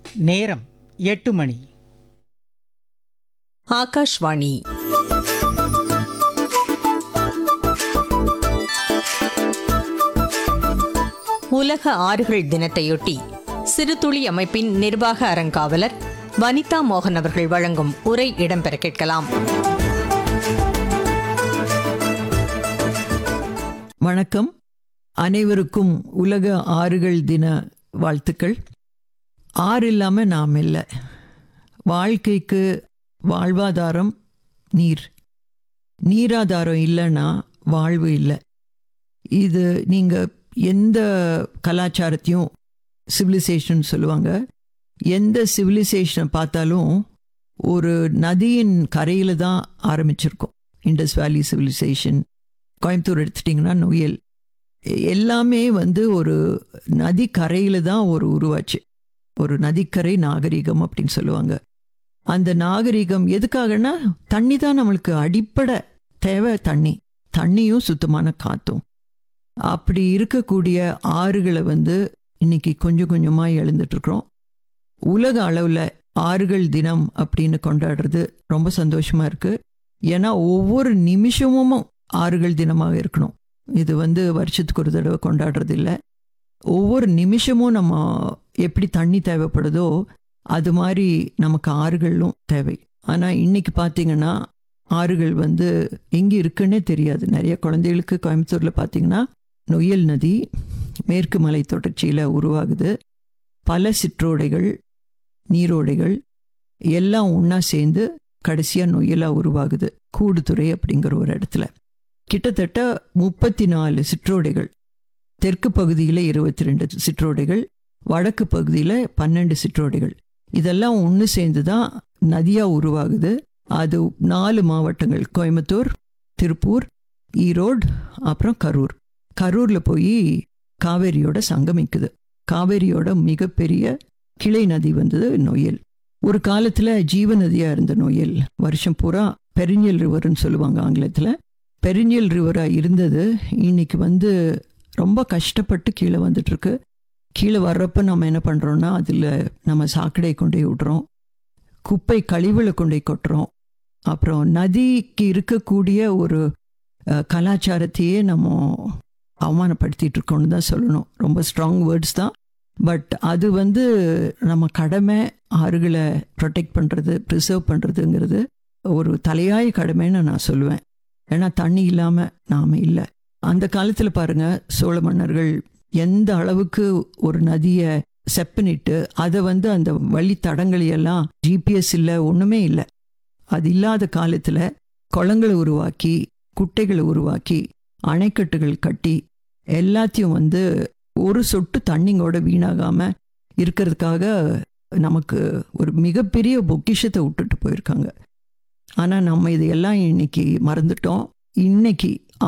நேரம் எட்டு மணி ஆகாஷ்வாணி உலக ஆறுகள் தினத்தையொட்டி சிறுதுளி அமைப்பின் நிர்வாக அறங்காவலர் வனிதா மோகன் அவர்கள் வழங்கும் உரை இடம்பெற கேட்கலாம் வணக்கம் அனைவருக்கும் உலக ஆறுகள் தின வாழ்த்துக்கள் ஆறு இல்லாமல் நாம் இல்லை வாழ்க்கைக்கு வாழ்வாதாரம் நீர் நீராதாரம் இல்லைன்னா வாழ்வு இல்லை இது நீங்கள் எந்த கலாச்சாரத்தையும் சிவிலைசேஷன் சொல்லுவாங்க எந்த சிவிலைசேஷனை பார்த்தாலும் ஒரு நதியின் கரையில் தான் ஆரம்பிச்சிருக்கோம் இண்டஸ் வேலி சிவிலைசேஷன் கோயம்புத்தூர் எடுத்துட்டிங்கன்னா நொயல் எல்லாமே வந்து ஒரு நதி கரையில் தான் ஒரு உருவாச்சு ஒரு நதிக்கரை நாகரிகம் அப்படின்னு சொல்லுவாங்க அந்த நாகரிகம் எதுக்காகனா தண்ணி தான் நம்மளுக்கு அடிப்படை தேவை தண்ணி தண்ணியும் சுத்தமான காத்தும் அப்படி இருக்கக்கூடிய ஆறுகளை வந்து இன்னைக்கு கொஞ்சம் கொஞ்சமாக எழுந்துட்டுருக்குறோம் உலக அளவில் ஆறுகள் தினம் அப்படின்னு கொண்டாடுறது ரொம்ப சந்தோஷமாக இருக்குது ஏன்னா ஒவ்வொரு நிமிஷமும் ஆறுகள் தினமாக இருக்கணும் இது வந்து வருஷத்துக்கு ஒரு தடவை கொண்டாடுறது இல்லை ஒவ்வொரு நிமிஷமும் நம்ம எப்படி தண்ணி தேவைப்படுதோ அது மாதிரி நமக்கு ஆறுகளும் தேவை ஆனால் இன்னைக்கு பார்த்தீங்கன்னா ஆறுகள் வந்து எங்கே இருக்குன்னே தெரியாது நிறைய குழந்தைகளுக்கு கோயம்புத்தூரில் பார்த்தீங்கன்னா நொய்யல் நதி மேற்கு மலை தொடர்ச்சியில் உருவாகுது பல சிற்றோடைகள் நீரோடைகள் எல்லாம் ஒன்றா சேர்ந்து கடைசியாக நொய்யலாக உருவாகுது கூடுதுறை அப்படிங்கிற ஒரு இடத்துல கிட்டத்தட்ட முப்பத்தி நாலு சிற்றோடைகள் தெற்கு பகுதியில் இருபத்தி ரெண்டு சிற்றோடைகள் வடக்கு பகுதியில் பன்னெண்டு சிற்றோடைகள் இதெல்லாம் ஒன்று சேர்ந்து தான் நதியாக உருவாகுது அது நாலு மாவட்டங்கள் கோயம்புத்தூர் திருப்பூர் ஈரோடு அப்புறம் கரூர் கரூரில் போய் காவேரியோட சங்கமிக்குது காவேரியோட மிகப்பெரிய கிளை நதி வந்தது நொயல் ஒரு காலத்தில் ஜீவ நதியாக இருந்த நொயல் வருஷம் பூரா பெரிஞ்சல் ரிவர்னு சொல்லுவாங்க ஆங்கிலத்தில் பெரிஞ்சல் ரிவராக இருந்தது இன்னைக்கு வந்து ரொம்ப கஷ்டப்பட்டு கீழே வந்துட்டுருக்கு கீழே வர்றப்ப நம்ம என்ன பண்ணுறோன்னா அதில் நம்ம சாக்கடை கொண்டு போய் விடுறோம் குப்பை கழிவுகளை கொண்டு போய் கொட்டுறோம் அப்புறம் நதிக்கு இருக்கக்கூடிய ஒரு அஹ், கலாச்சாரத்தையே நம்ம அவமானப்படுத்திட்டு இருக்கோம்னு தான் சொல்லணும் ரொம்ப ஸ்ட்ராங் வேர்ட்ஸ் தான் பட் அது வந்து நம்ம கடமை ஆறுகளை ப்ரொடெக்ட் பண்ணுறது ப்ரிசர்வ் பண்ணுறதுங்கிறது ஒரு தலையாய கடமைன்னு நான் சொல்லுவேன் ஏன்னா தண்ணி இல்லாமல் நாம் இல்லை அந்த காலத்தில் பாருங்க சோழ மன்னர்கள் எந்த அளவுக்கு ஒரு நதியை செப்பனிட்டு அதை வந்து அந்த வழி தடங்களை எல்லாம் ஜிபிஎஸ் இல்லை ஒன்றுமே இல்லை அது இல்லாத காலத்தில் குளங்களை உருவாக்கி குட்டைகளை உருவாக்கி அணைக்கட்டுகள் கட்டி எல்லாத்தையும் வந்து ஒரு சொட்டு தண்ணிங்கோட வீணாகாமல் இருக்கிறதுக்காக நமக்கு ஒரு மிகப்பெரிய பொக்கிஷத்தை விட்டுட்டு போயிருக்காங்க ஆனால் நம்ம இதையெல்லாம் இன்னைக்கு மறந்துட்டோம் இன்னைக்கு